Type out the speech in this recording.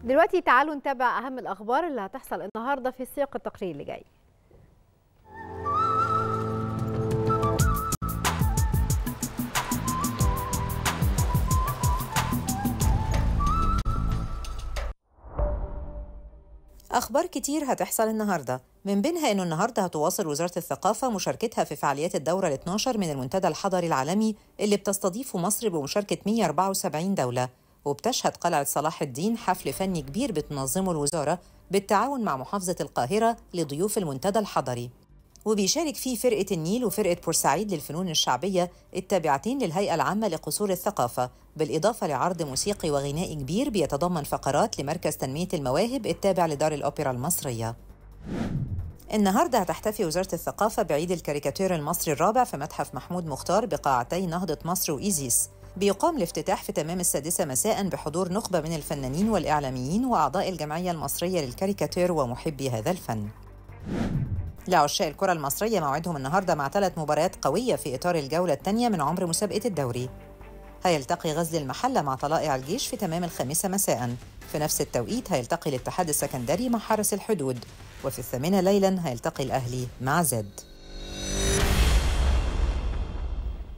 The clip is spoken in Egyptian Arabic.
دلوقتي تعالوا نتابع اهم الاخبار اللي هتحصل النهارده في سياق التقرير اللي جاي أخبار كتير هتحصل النهاردة من بينها أنه النهاردة هتواصل وزارة الثقافة مشاركتها في فعاليات الدورة ال 12 من المنتدى الحضري العالمي اللي بتستضيفه مصر بمشاركة 174 دولة وبتشهد قلعة صلاح الدين حفل فني كبير بتنظمه الوزارة بالتعاون مع محافظة القاهرة لضيوف المنتدى الحضري وبيشارك فيه فرقة النيل وفرقة بورسعيد للفنون الشعبية التابعتين للهيئة العامة لقصور الثقافة بالإضافة لعرض موسيقي وغنائي كبير بيتضمن فقرات لمركز تنمية المواهب التابع لدار الأوبرا المصرية النهاردة هتحتفي وزارة الثقافة بعيد الكاريكاتير المصري الرابع في متحف محمود مختار بقاعتي نهضة مصر وإيزيس بيقام الافتتاح في تمام السادسة مساء بحضور نخبة من الفنانين والإعلاميين وأعضاء الجمعية المصرية للكاريكاتير ومحبي هذا الفن لعشاق الكرة المصرية موعدهم النهاردة مع ثلاث مباريات قوية في إطار الجولة الثانية من عمر مسابقة الدوري هيلتقي غزل المحلة مع طلائع الجيش في تمام الخامسة مساء في نفس التوقيت هيلتقي الاتحاد السكندري مع حرس الحدود وفي الثامنة ليلا هيلتقي الأهلي مع زد